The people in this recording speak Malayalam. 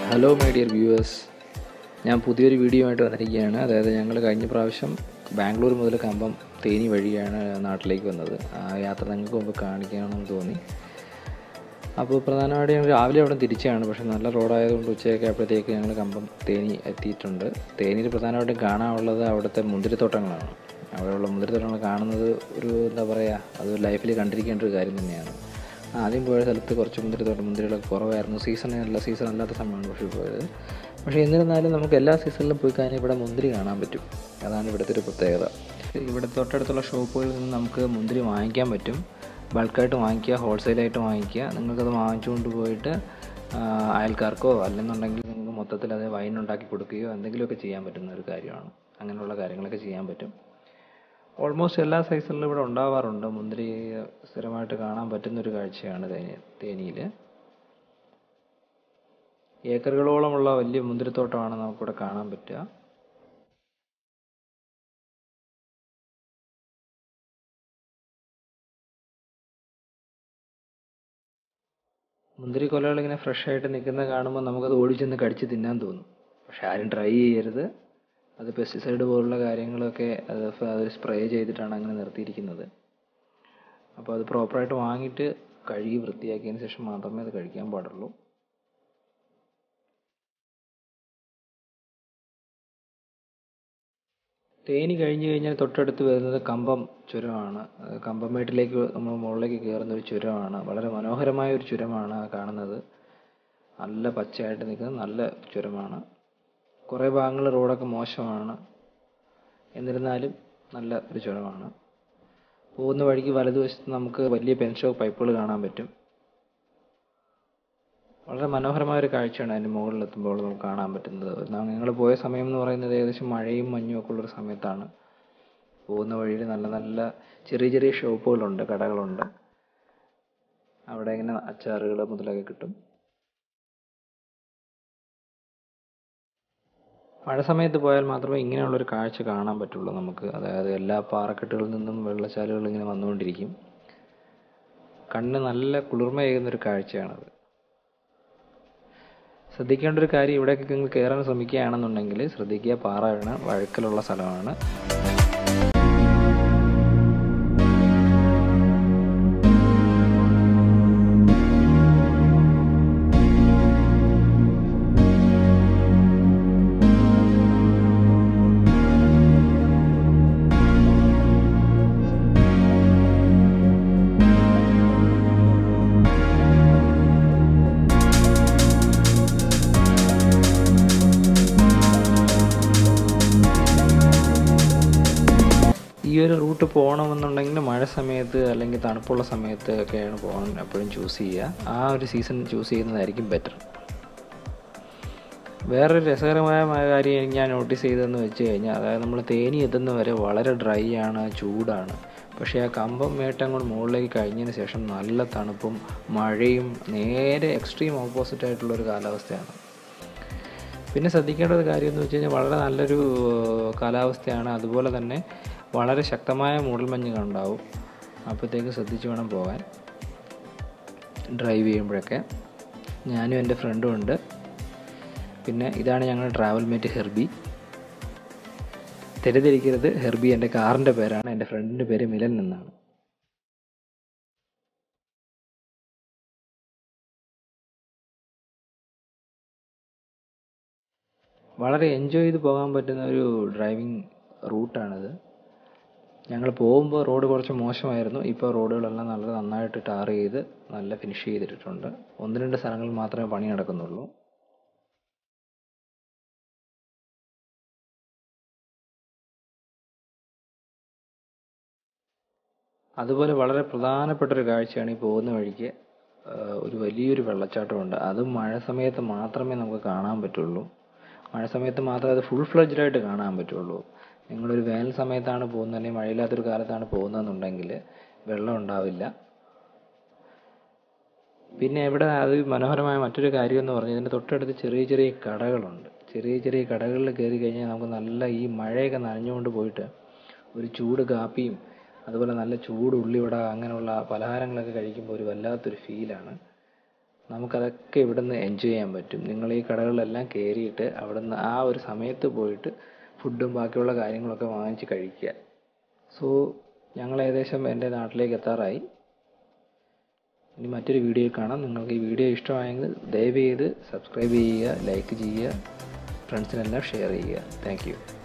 ഹലോ മൈ ഡിയർ വ്യൂവേഴ്സ് ഞാൻ പുതിയൊരു വീഡിയോ ആയിട്ട് വന്നിരിക്കുകയാണ് അതായത് ഞങ്ങൾ കഴിഞ്ഞ പ്രാവശ്യം ബാംഗ്ലൂർ മുതൽ കമ്പം തേനി വഴിയാണ് നാട്ടിലേക്ക് വന്നത് ആ യാത്ര നിങ്ങൾക്ക് മുമ്പ് കാണിക്കണമെന്ന് തോന്നി അപ്പോൾ പ്രധാനമായിട്ട് ഞങ്ങൾ രാവിലെ അവിടെ തിരിച്ചാണ് പക്ഷേ നല്ല റോഡായതുകൊണ്ട് ഉച്ചയൊക്കെ ആയപ്പോഴത്തേക്ക് ഞങ്ങൾ കമ്പം തേനി എത്തിയിട്ടുണ്ട് തേനിയിൽ പ്രധാനമായിട്ടും കാണാനുള്ളത് അവിടുത്തെ മുന്തിരിത്തോട്ടങ്ങളാണ് അവിടെയുള്ള മുന്തിരിത്തോട്ടങ്ങൾ കാണുന്നത് ഒരു എന്താ പറയുക അത് ലൈഫിൽ കണ്ടിരിക്കേണ്ട ഒരു കാര്യം തന്നെയാണ് ആദ്യം പോയ സ്ഥലത്ത് കുറച്ച് മുന്തിരിത്തോട്ടം മുന്തിരികളൊക്കെ കുറവായിരുന്നു സീസൺ അല്ല സീസൺ അല്ലാത്ത സമയമാണ് പക്ഷേ പോയത് പക്ഷേ എന്നിരുന്നാലും നമുക്ക് എല്ലാ സീസണിലും പോയി കഴിഞ്ഞാൽ ഇവിടെ മുന്തിരി കാണാൻ പറ്റും അതാണ് ഇവിടുത്തെ ഒരു പ്രത്യേകത ഇവിടെ തൊട്ടടുത്തുള്ള ഷോപ്പുകളിൽ നിന്ന് നമുക്ക് മുന്തിരി വാങ്ങിക്കാൻ പറ്റും ബൾക്കായിട്ട് വാങ്ങിക്കുക ഹോൾസെയിലായിട്ട് വാങ്ങിക്കുക നിങ്ങൾക്കത് വാങ്ങിച്ചുകൊണ്ട് പോയിട്ട് ആ, അയൽക്കാർക്കോ അല്ലെന്നുണ്ടെങ്കിൽ നിങ്ങൾക്ക് മൊത്തത്തിൽ അത് വൈൻ ഉണ്ടാക്കി കൊടുക്കുകയോ എന്തെങ്കിലുമൊക്കെ ചെയ്യാൻ പറ്റുന്ന ഒരു കാര്യമാണ് അങ്ങനെയുള്ള കാര്യങ്ങളൊക്കെ ചെയ്യാൻ പറ്റും ഓൾമോസ്റ്റ് എല്ലാ സൈസിലും ഇവിടെ ഉണ്ടാവാറുണ്ട് മുന്തിരി സ്ഥിരമായിട്ട് കാണാൻ പറ്റുന്ന ഒരു കാഴ്ചയാണ് തേനി തേനിയിൽ ഏക്കറുകളോളമുള്ള വലിയ മുന്തിരിത്തോട്ടമാണ് നമുക്കിവിടെ കാണാൻ പറ്റുക മുന്തിരി കൊലകൾ ഇങ്ങനെ ഫ്രഷ് ആയിട്ട് നിൽക്കുന്നത് കാണുമ്പോൾ നമുക്കത് ഓടിച്ചെന്ന് കടിച്ച് തിന്നാൻ തോന്നും പക്ഷെ ആരും ട്രൈ ചെയ്യരുത് അത് പെസ്റ്റിസൈഡ് പോലുള്ള കാര്യങ്ങളൊക്കെ അത് അത് സ്പ്രേ ചെയ്തിട്ടാണ് അങ്ങനെ നിർത്തിയിരിക്കുന്നത് അപ്പോൾ അത് പ്രോപ്പറായിട്ട് വാങ്ങിയിട്ട് കഴുകി വൃത്തിയാക്കിയതിന് ശേഷം മാത്രമേ അത് കഴിക്കാൻ പാടുള്ളൂ തേനി കഴിഞ്ഞ് കഴിഞ്ഞാൽ തൊട്ടടുത്ത് വരുന്നത് കമ്പം ചുരമാണ് അത് കമ്പംമേട്ടിലേക്ക് നമ്മൾ മുകളിലേക്ക് കയറുന്ന ഒരു ചുരമാണ് വളരെ മനോഹരമായ ഒരു ചുരമാണ് ആ കാണുന്നത് നല്ല പച്ചയായിട്ട് നിൽക്കുന്ന നല്ല ചുരമാണ് കുറേ ഭാഗങ്ങൾ റോഡൊക്കെ മോശമാണ് എന്നിരുന്നാലും നല്ല ഒരു ചുരമാണ് പോകുന്ന വഴിക്ക് വലതുവശത്ത് നമുക്ക് വലിയ പെൻഷോ പൈപ്പുകൾ കാണാൻ പറ്റും വളരെ മനോഹരമായ ഒരു കാഴ്ചയാണ് അതിൻ്റെ മുകളിലെത്തുമ്പോൾ നമുക്ക് കാണാൻ പറ്റുന്നത് ഞങ്ങൾ പോയ സമയം എന്ന് പറയുന്നത് ഏകദേശം മഴയും മഞ്ഞും ഒക്കെ ഉള്ളൊരു സമയത്താണ് പോകുന്ന വഴിയിൽ നല്ല നല്ല ചെറിയ ചെറിയ ഷോപ്പുകളുണ്ട് കടകളുണ്ട് അവിടെ ഇങ്ങനെ അച്ചാറുകൾ മുതലൊക്കെ കിട്ടും മഴ സമയത്ത് പോയാൽ മാത്രമേ ഇങ്ങനെയുള്ളൊരു കാഴ്ച കാണാൻ പറ്റുള്ളൂ നമുക്ക് അതായത് എല്ലാ പാറക്കെട്ടുകളിൽ നിന്നും വെള്ളച്ചാലുകൾ ഇങ്ങനെ വന്നുകൊണ്ടിരിക്കും കണ്ണ് നല്ല കുളിർമയേകുന്ന ഒരു കാഴ്ചയാണത് ശ്രദ്ധിക്കേണ്ട ഒരു കാര്യം ഇവിടേക്ക് നിങ്ങൾ കയറാൻ ശ്രമിക്കുകയാണെന്നുണ്ടെങ്കിൽ ശ്രദ്ധിക്കുക പാറ വീണ് വഴുക്കലുള്ള സ്ഥലമാണ് ഈ ഒരു റൂട്ട് പോകണമെന്നുണ്ടെങ്കിൽ മഴ സമയത്ത് അല്ലെങ്കിൽ തണുപ്പുള്ള സമയത്ത് ഒക്കെയാണ് പോകാൻ എപ്പോഴും ചൂസ് ചെയ്യുക ആ ഒരു സീസൺ ചൂസ് ചെയ്യുന്നതായിരിക്കും ബെറ്റർ വേറൊരു രസകരമായ മ- കാര്യം എനിക്ക് ഞാൻ നോട്ടീസ് ചെയ്തതെന്ന് വെച്ച് കഴിഞ്ഞാൽ അതായത് നമ്മൾ തേനി എത്തുന്ന വരെ വളരെ ഡ്രൈ ആണ് ചൂടാണ് പക്ഷേ ആ കമ്പം മേട്ട് അങ്ങോട്ട് മുകളിലേക്ക് കഴിഞ്ഞതിന് ശേഷം നല്ല തണുപ്പും മഴയും നേരെ എക്സ്ട്രീം ഓപ്പോസിറ്റ് ആയിട്ടുള്ള ഒരു കാലാവസ്ഥയാണ് പിന്നെ ശ്രദ്ധിക്കേണ്ട ഒരു കാര്യം എന്ന് വെച്ച് കഴിഞ്ഞാൽ വളരെ നല്ലൊരു ഏഹ്, കാലാവസ്ഥയാണ് അതുപോലെ തന്നെ വളരെ ശക്തമായ മൂടൽമഞ്ഞ് ഉണ്ടാവും അപ്പോഴത്തേക്ക് ശ്രദ്ധിച്ച് വേണം പോകാൻ ഡ്രൈവ് ചെയ്യുമ്പോഴൊക്കെ ഞാനും എൻ്റെ ഫ്രണ്ടും ഉണ്ട് പിന്നെ ഇതാണ് ഞങ്ങളുടെ ട്രാവൽ മേറ്റ് ഹെർബി തെറ്റിദ്ധരിക്കരുത് ഹെർബി എൻ്റെ കാറിൻ്റെ പേരാണ് എൻ്റെ ഫ്രണ്ടിൻ്റെ പേര് മിലൻ എന്നാണ് വളരെ എൻജോയ് ചെയ്ത് പോകാൻ പറ്റുന്ന ഒരു ഡ്രൈവിംഗ് റൂട്ടാണിത് ഞങ്ങൾ പോകുമ്പോൾ റോഡ് കുറച്ച് മോശമായിരുന്നു ഇപ്പോൾ റോഡുകളെല്ലാം നല്ല നന്നായിട്ട് ടാർ ചെയ്ത് നല്ല ഫിനിഷ് ചെയ്തിട്ടുണ്ട് ഒന്ന് രണ്ട് സ്ഥലങ്ങളിൽ മാത്രമേ പണി നടക്കുന്നുള്ളൂ അതുപോലെ വളരെ പ്രധാനപ്പെട്ട ഒരു കാഴ്ചയാണ് ഈ പോകുന്ന വഴിക്ക് ആ, ഒരു വലിയൊരു വെള്ളച്ചാട്ടമുണ്ട് അത് മഴ സമയത്ത് മാത്രമേ നമുക്ക് കാണാൻ പറ്റുള്ളൂ മഴ സമയത്ത് മാത്രമേ അത് ഫുൾ ഫ്ലഡ്ജഡ് ആയിട്ട് കാണാൻ പറ്റുള്ളൂ നിങ്ങളൊരു വേനൽ സമയത്താണ് പോകുന്നത് അല്ലെങ്കിൽ മഴയില്ലാത്തൊരു കാലത്താണ് പോകുന്നതെന്നുണ്ടെങ്കിൽ വെള്ളം ഉണ്ടാവില്ല പിന്നെ ഇവിടെ അത് മനോഹരമായ മറ്റൊരു കാര്യം എന്ന് പറഞ്ഞാൽ ഇതിൻ്റെ തൊട്ടടുത്ത് ചെറിയ ചെറിയ കടകളുണ്ട് ചെറിയ ചെറിയ കടകളിൽ കയറി കഴിഞ്ഞാൽ നമുക്ക് നല്ല ഈ മഴയൊക്കെ നനഞ്ഞുകൊണ്ട് പോയിട്ട് ഒരു ചൂട് കാപ്പിയും അതുപോലെ നല്ല ചൂട് ഉള്ളിവട അങ്ങനെയുള്ള പലഹാരങ്ങളൊക്കെ കഴിക്കുമ്പോൾ ഒരു വല്ലാത്തൊരു ഫീലാണ് നമുക്കതൊക്കെ ഇവിടുന്ന് എൻജോയ് ചെയ്യാൻ പറ്റും നിങ്ങൾ ഈ കടകളിലെല്ലാം കയറിയിട്ട് അവിടുന്ന് ആ ഒരു സമയത്ത് പോയിട്ട് ഫുഡും ബാക്കിയുള്ള കാര്യങ്ങളൊക്കെ വാങ്ങിച്ച് കഴിക്കുക സോ ഞങ്ങൾ ഏകദേശം എൻ്റെ നാട്ടിലേക്ക് എത്താറായി ഇനി മറ്റൊരു വീഡിയോയിൽ കാണാം നിങ്ങൾക്ക് ഈ വീഡിയോ ഇഷ്ടമായെങ്കിൽ ദയവ് ചെയ്ത് സബ്സ്ക്രൈബ് ചെയ്യുക ലൈക്ക് ചെയ്യുക ഫ്രണ്ട്സിനെല്ലാം ഷെയർ ചെയ്യുക താങ്ക്